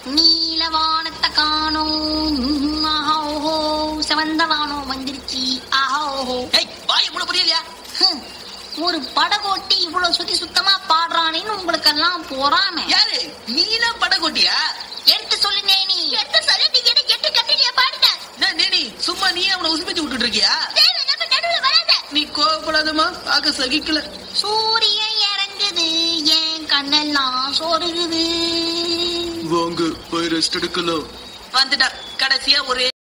நீல வானத்தை காணோம் ஆஹா ஓஹோ செவந்த வானம் வந்துருச்சு ஆஹா ஓஹோ ஏய் வாய் முழு புரியலையா ஹம், ஒரு படகோட்டி இவ்வளவு சுத்தி சுத்தமா பாடுறானேன்னு உங்களுக்கெல்லாம் போறாம யாரு நீதான் படகோட்டியா எடுத்து சொல்லுங்க நீ எடுத்து சொல்லு நீ என்ன எட்டு கட்டிலியா பாடுங்க என்ன நீ சும்மா நீ அவனை உசுப்பிச்சு விட்டுட்டு இருக்கியா தேவை நம்ம நடுவுல வராத நீ கோவப்படாதம்மா பார்க்க சகிக்கல சூரியன் இறங்குது என் கண்ணெல்லாம் சோறுகுது வாங்க போய் ரெஸ்ட் எடுக்கலாம் வந்துட்டா கடைசியா ஒரே